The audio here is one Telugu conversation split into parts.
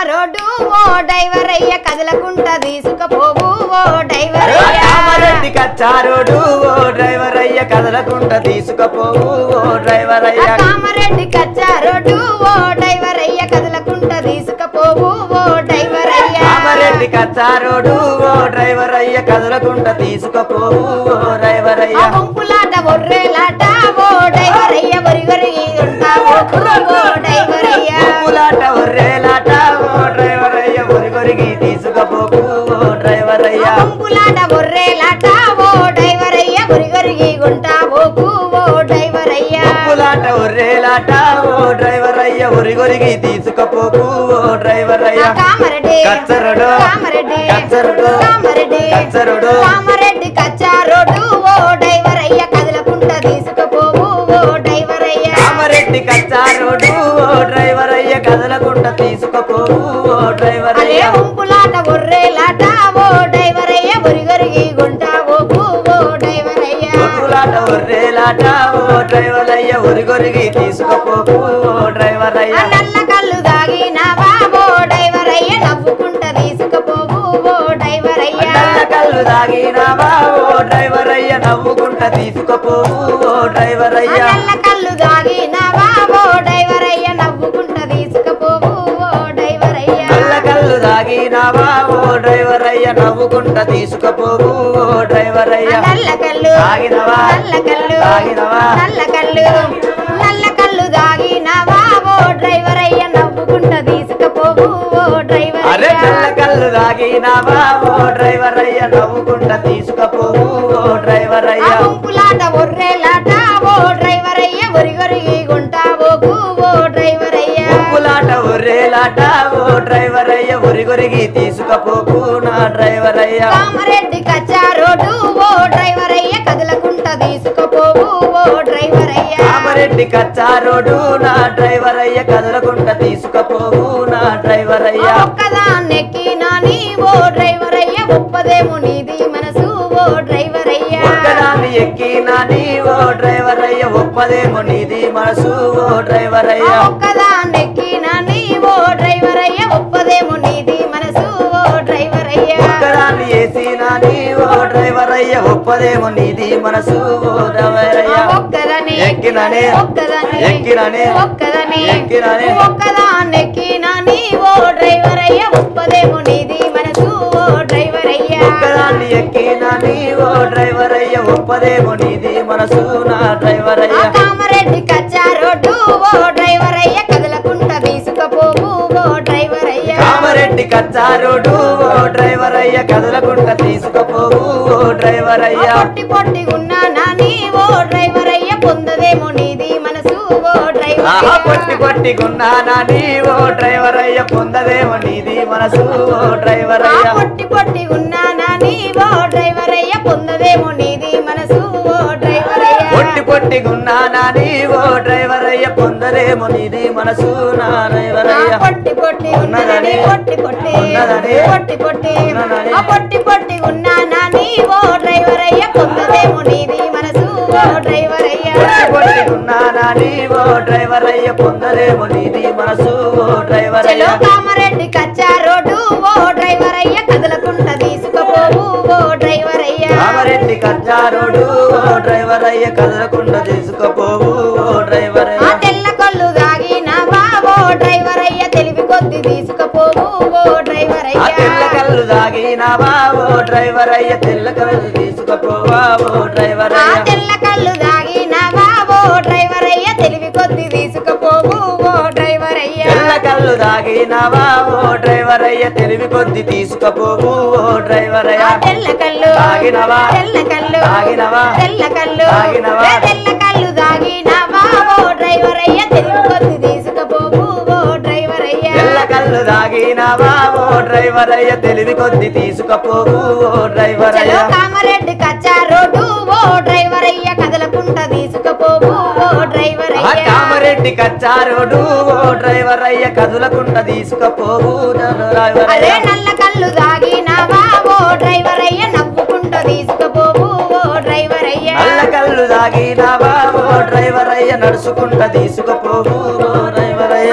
రోడ్డు ఓ డ్రైవర్ అయ్య కదలకుంట తీసుకుపోవు ఓ డ్రైవర్ అయ్య కామారెడ్డి కచ్చారోడు ఓ డ్రైవర్ అయ్య కదలకుంట తీసుకపోవు ఓ డ్రైవర్ అయ్య కామారెడ్డి కచ్చా రోడ్డు ఓ డ్రైవర్ అయ్య కదలకుంట తీసుకుపోవు ఓ డ్రైవర్ అయ్య కామారెడ్డి కచ్చారోడు ఓ డ్రైవర్ అయ్య కదలకుంట తీసుకపోవు ఓ డ్రైవర్ ఆ అయ్య గుంపులాట ఒర్రేలాట ఓ డ్రైవర్ అయ్య ఒరిగొరిగి ఉంటావు ఓ డ్రైవర్ అయ్య ఊపులాట ఒర్రేలాట ఓ డ్రైవర్ అయ్య ఒరిగొరిగి తీసుకపోవు ఓ డ్రైవర్ అయ్య గుంపులాట ఒర్రేలాట ఓ డ్రైవర్ అయ్య ఒరిగొరిగి ఉంటావు ఓ డ్రైవర్ అయ్య ఊపులాట ఒర్రేలాట ఓ డ్రైవర్ అయ్య ఒరిగొరిగి తీసుకపోవు ఓ డ్రైవర్ అయ్య కామరెడ్డి కచ్చరుడు కామరెడ్డి కచ్చరుడు కామరెడ్డి కచ్చరుడు కామరెడ్డి కచ్చారోడు ఓ డ్రైవర్ అయ్య కదలకుంట తీసుకుపోవు ఓ డ్రైవర్ అయ్య కామారెడ్డి కచ్చారోడు ఓ డ్రైవర్ అయ్య కదలకుంట తీసుకపోవు ఓ డ్రైవర్ అరే అయ్య ఉంపులాట ఒర్రేలాట ఓ డ్రైవర్ అయ్య ఒరిగొరిగి గుంటావు ఓ డ్రైవర్ అయ్య ఊపులాట ఒర్రేలాట ఓ డ్రైవర్ అయ్య ఒరిగొరిగి తీసుకపోవు ఓ డ్రైవర్ ఆ అయ్య నల్ల కళ్ళు దాగినావా ఓ డ్రైవర్ అయ్య నవ్వుకుంట తీసుకుపోవు ఓ డ్రైవర్ అయ్య నల్ల కళ్ళు తాగినావా ఓ డ్రైవర్ అయ్య నవ్వుకుంట తీసుకపోవు ఓ డ్రైవర్ ఆ అయ్య నల్ల కళ్ళు దాగినావా ఓ డ్రైవర్ అయ్య నవ్వుకుంట తీసుకుపోవు ఓ డ్రైవర్ అయ్య నల్ల కళ్ళు తాగినావా ఓ డ్రైవర్ అయ్య నవ్వుకుంట తీసుకపోవు ఓ డ్రైవర్ ఆ అయ్య నల్ల కళ్ళు తాగినవా? నల్ల కళ్ళు తాగినవా? నల్ల కళ్ళు నల్ల కళ్ళు దాగినావా ఓ డ్రైవర్ అయ్య నవ్వుకుంట తీసుకుపోవు ఓ డ్రైవర్ అరే అయ్య నల్ల కళ్ళు తాగినావా ఓ డ్రైవర్ అయ్య నవ్వుకుంట తీసుకపోవు ఓ డ్రైవర్ ఆ అయ్య గుంపులాట ఒర్రేలాట ఓ డ్రైవర్ అయ్య ఒరిగొరిగి గుంటావు ఓ డ్రైవర్ అయ్య ఉప్పులాట ఒర్రేలాట ఓ డ్రైవర్ అయ్య ఒరిగొరిగి తీసుకపోకు నా డ్రైవర్ అయ్య కామరెడ్డి కచ్చారోడు ఓ డ్రైవర్ అయ్య కదలకుంట తీసుకుపోవు ఓ డ్రైవర్ అయ్య కామరెడ్డి కచ్చారోడు నా డ్రైవర్ అయ్య కదలకుంట తీసుకపోవు నా డ్రైవర్ అయ్య ఒక్కదాన్నెక్కినా నీ ఓ డ్రైవర్ అయ్య ఒప్పదేమో నీది మనసు ఓ డ్రైవర్ అయ్య ఒక్కదాన్ని ఎక్కినా నీ ఓ డ్రైవర్ అయ్య ఒప్పదేమో నీది మనసు ఓ డ్రైవర్ అయ్య ఒక్కదాన్నెక్కినా నీ ఓ డ్రైవర్ అయ్య ఒప్పదేమో నీది మనసు ఓ డ్రైవర్ అయ్య ఒక్కదాన్ని వేసినా నీ ఓ డ్రైవర్ అయ్య ఒప్పదేమో నీది మనసు ఓ డ్రైవర్ అయ్య ఒక్కదని ఎక్కిననే ఒక్కదని ఎక్కిననే ఒక్కదని ఎక్కిననే ఒక్కదాన్ని ఎక్కినని ఓ డ్రైవర్ అయ్య ఒప్పదేమో నీది మనసు ఓ డ్రైవర్ అయ్య ఒక్కదాన్ని ఎక్కినా నీ ఓ డ్రైవర్ అయ్య ఒప్పదేమో నీది మనసు నా డ్రైవర్ ఆ అయ్య కామరెడ్డి కచ్చా రోడ్డు ఓ డ్రైవర్ అయ్య కదలకుంట తీసుకుపోవు ఓ డ్రైవర్ అయ్య కామరెడ్డి కచ్చారోడు ఓ డ్రైవర్ అయ్య కదలకుంట తీసుకపోవు ఓ డ్రైవర్ ఆ అయ్య పొట్టి పొట్టి ఉన్నా నాని ఓ డ్రైవర్ అయ్య పొందదేమో నీది మనసు ఓ డ్రైవర్ ఆహా అయ్య పొట్టి పొట్టి గున్నానా నీ ఓ డ్రైవర్ అయ్య పొందదేమో నీది మనసు ఓ డ్రైవర్ ఆ అయ్య పొట్టి పొట్టి ఉన్నానా నీ ఓ డ్రైవర్ అయ్య పొందదేమో నీది మనసు ఓ డ్రైవర్ అయ్య పొట్టి పొట్టి గున్నానా నీ ఓ డ్రైవర్ అయ్య పొందదేమో నీది మనసు నా డ్రైవర్ ఆ అయ్య పొట్టి పొట్టి ఉన్నదని పొట్టి పొట్టి ఉన్నదని పొట్టి పొట్టి ఉన్నదని ఆ పొట్టి పొట్టి ఉన్నానా నీ ఓ డ్రైవర్ అయ్య పొందదేమో నీది మనసు ఓ డ్రైవర్ అయ్య పొట్టి పొట్టి గున్నానా నీ ఓ డ్రైవర్ అయ్య పొందదేమో నీది మనసు ఓ డ్రైవర్ చలో అయ్య కామారెడ్డి కచ్చా రోడ్డు ఓ డ్రైవర్ అయ్య కదలకుంట తీసుకుపోవు ఓ డ్రైవర్ అయ్య కామరెడ్డి కచ్చారోడు ఓ డ్రైవర్ అయ్య కదలకుండా తీసుకపోవు ఓ డ్రైవర్ ఆ అయ్య తెల్ల కళ్ళు దాగినవా ఓ డ్రైవర్ అయ్య తెలివి కొద్ది తీసుకుపోవు ఓ డ్రైవర్ ఆ అయ్య తెల్ల కళ్ళు తాగినావా ఓ డ్రైవర్ అయ్య తెల్ల కళ్ళు తీసుకపోవా ఓ డ్రైవర్ ఆ అయ్య తెల్ల కళ్ళు దాగినవా ఓ డ్రైవర్ అయ్య తెలివి కొద్ది తీసుకుపోవు ఓ డ్రైవర్ అయ్య తెల్ల కళ్ళు తాగినావా ఓ డ్రైవర్ అయ్య తెలివి కొద్ది తీసుకపోవు ఓ డ్రైవర్ ఆ అయ్య తెల్ల కళ్ళు తాగినవా? తెల్ల కళ్ళు తాగినవా? తెల్ల కళ్ళు తాగినవా? ఏ తెల్ల కళ్ళు దాగినవా ఓ డ్రైవర్ అయ్య తెలివి కొద్ది తీసుకుపోవు ఓ డ్రైవర్ అయ్య తెల్ల కళ్ళు తాగినావా ఓ డ్రైవర్ అయ్య తెలివి కొద్ది తీసుకపోవు ఓ డ్రైవర్ చలో అయ్య కామారెడ్డి కచ్చా రోడ్డు ఓ డ్రైవర్ అయ్య కదలకుంట తీసుకుపోవు ఓ డ్రైవర్ ఆ అయ్య కామరెడ్డి కచ్చారోడు ఓ డ్రైవర్ అయ్య కదులకుంట తీసుకపోవు డ్రైవర్ అదే అయ్య నల్ల కళ్ళు దాగినావా ఓ డ్రైవర్ అయ్య నవ్వుకుంట తీసుకుపోవు ఓ డ్రైవర్ అయ్య నల్ల కళ్ళు తాగినావా ఓ డ్రైవర్ అయ్య నడుచుకుంట తీసుకుపోవు ఓ డ్రైవర్ అయ్య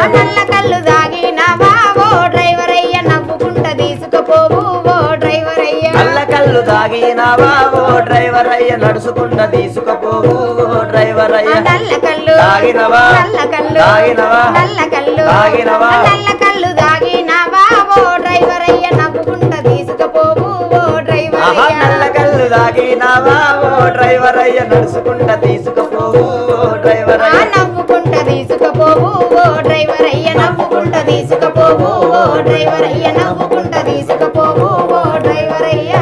నల్ల కళ్ళు దాగినవా ఓ డ్రైవర్ అయ్య నవ్వుకుంట తీసుకుపోవు ఓ డ్రైవర్ అయ్య నల్ల కళ్ళు తాగినావా ఓ డ్రైవర్ అయ్య నడుచుకుంటా తీసుకుపోవు ఓ డ్రైవర్ అయ్య నల్ల కళ్ళు తాగినవా? నల్ల కళ్ళు తాగినవా? నల్ల కళ్ళు తాగినవా? నల్ల కళ్ళు దాగినవా ఓ డ్రైవర్ అయ్య నవ్వుకుంట తీసుకుపోవు ఓ డ్రైవర్ ఆహా నల్ల అయ్య కళ్ళు తాగినావా ఓ డ్రైవర్ అయ్య నడుచుకుంటా తీసుకుపోవు ఓ డ్రైవర్ ఆ అయ్య నవ్వుకుంట తీసుకుపోవు ఓ డ్రైవర్ అయ్య నవ్వుకుంట తీసుకుపోవు ఓ డ్రైవర్ అయ్య నవ్వుకుంట తీసుకుపోవు ఓ డ్రైవర్ అయ్య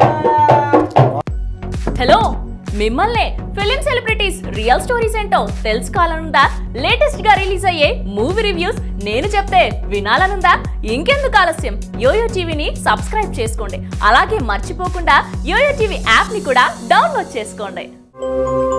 హలో మిమ్మల్నే ఫిలిం సెలబ్రిటీస్ రియల్ స్టోరీస్ ఏంటో తెలుసుకోవాలనుందా లేటెస్ట్ గా రిలీజ్ అయ్యే మూవీ రివ్యూస్ నేను చెప్తే వినాలనుందా ఇంకెందుకు ఆలస్యం యోయో టీవీని సబ్స్క్రైబ్ చేసుకోండి అలాగే మర్చిపోకుండా యోయో టీవీ యాప్ ని కూడా డౌన్లోడ్ చేసుకోండి